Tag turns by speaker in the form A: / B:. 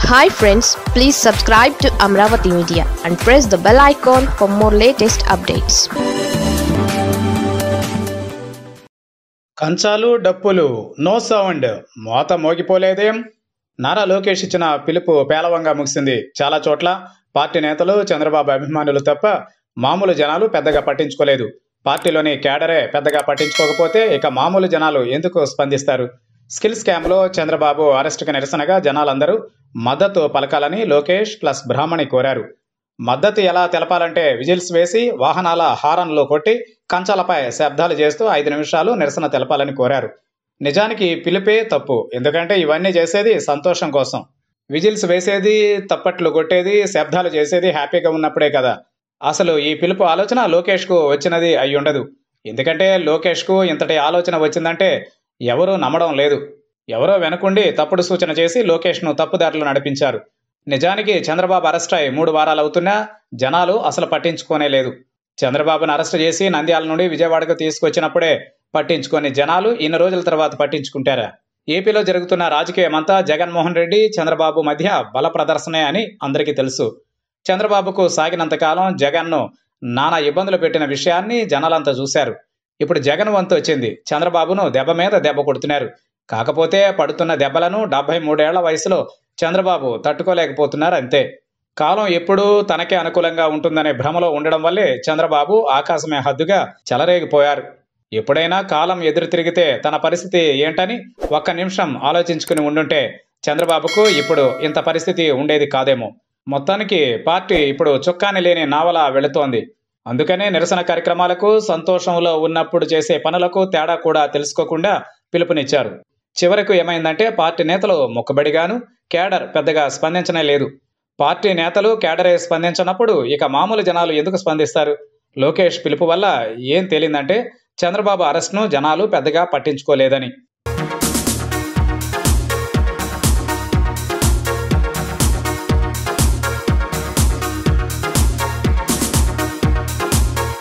A: hi friends please subscribe to Amaravati media and press the bell icon for more latest updates
B: కంచాలు డప్పులు no sound మోత మోగిపోలేదేం నారా లోకేష్ ఇచ్చిన పిలుపు పేలవంగా ముగిసింది చాలా చోట్ల పార్టీ నేతలు చంద్రబాబు అభిమానులు తప్ప మామూలు జనాలు పెద్దగా పట్టించుకోలేదు పార్టీలోని కేడరే పెద్దగా పట్టించుకోకపోతే ఇక మామూలు జనాలు ఎందుకు స్పందిస్తారు స్కిల్ స్కామ్లో చంద్రబాబు అరెస్టుకు నిరసనగా జనాలందరూ మద్దతు పలకాలని లోకేష్ ప్లస్ బ్రాహ్మణి కోరారు మద్దతు ఎలా తెలపాలంటే విజిల్స్ వేసి వాహనాల హారన్లు కొట్టి కంచాలపై శబ్దాలు చేస్తూ ఐదు నిమిషాలు నిరసన తెలపాలని కోరారు నిజానికి పిలిపే తప్పు ఎందుకంటే ఇవన్నీ చేసేది సంతోషం కోసం విజిల్స్ వేసేది తప్పట్లు కొట్టేది శబ్దాలు చేసేది హ్యాపీగా ఉన్నప్పుడే కదా అసలు ఈ పిలుపు ఆలోచన లోకేష్కు వచ్చినది అయి ఉండదు ఎందుకంటే లోకేష్కు ఇంతటి ఆలోచన వచ్చిందంటే ఎవరూ నమ్మడం లేదు ఎవరో వెనుకుండి తప్పుడు సూచన చేసి లోకేష్ను తప్పుదారిలో నడిపించారు నిజానికి చంద్రబాబు అరెస్ట్ అయి మూడు వారాలు అవుతున్నా జనాలు అసలు పట్టించుకోనే లేదు చంద్రబాబును అరెస్ట్ చేసి నంద్యాల నుండి విజయవాడకు తీసుకొచ్చినప్పుడే పట్టించుకొని జనాలు ఇన్ని రోజుల తర్వాత పట్టించుకుంటారా ఏపీలో జరుగుతున్న రాజకీయమంతా జగన్మోహన్ రెడ్డి చంద్రబాబు మధ్య బల ప్రదర్శనే అని అందరికీ తెలుసు చంద్రబాబుకు సాగినంతకాలం జగన్ను నానా ఇబ్బందులు పెట్టిన విషయాన్ని జనాలంతా చూశారు ఇప్పుడు జగన్ వంతు వచ్చింది చంద్రబాబును దెబ్బ మీద దెబ్బ కొడుతున్నారు కాకపోతే పడుతున్న దెబ్బలను డెబ్బై మూడేళ్ల వయసులో చంద్రబాబు తట్టుకోలేకపోతున్నారు అంతే కాలం ఎప్పుడూ తనకే అనుకూలంగా ఉంటుందనే భ్రమలో ఉండడం వల్లే చంద్రబాబు ఆకాశమే హద్దుగా చెలరేగిపోయారు ఎప్పుడైనా కాలం ఎదురు తిరిగితే తన పరిస్థితి ఏంటని ఒక్క నిమిషం ఆలోచించుకుని ఉండుంటే చంద్రబాబుకు ఇప్పుడు ఇంత పరిస్థితి ఉండేది కాదేమో మొత్తానికి పార్టీ ఇప్పుడు చుక్కాని లేని నావల వెళుతోంది అందుకనే నిరసన కార్యక్రమాలకు సంతోషంలో ఉన్నప్పుడు చేసే పనులకు తేడా కూడా తెలుసుకోకుండా పిలుపునిచ్చారు చివరకు ఏమైందంటే పార్టీ నేతలు మొక్కబడిగాను కేడర్ పెద్దగా స్పందించనే లేదు పార్టీ నేతలు కేడరే స్పందించినప్పుడు ఇక మామూలు జనాలు ఎందుకు స్పందిస్తారు లోకేష్ పిలుపు వల్ల ఏం తేలిందంటే చంద్రబాబు అరెస్ట్ను జనాలు పెద్దగా పట్టించుకోలేదని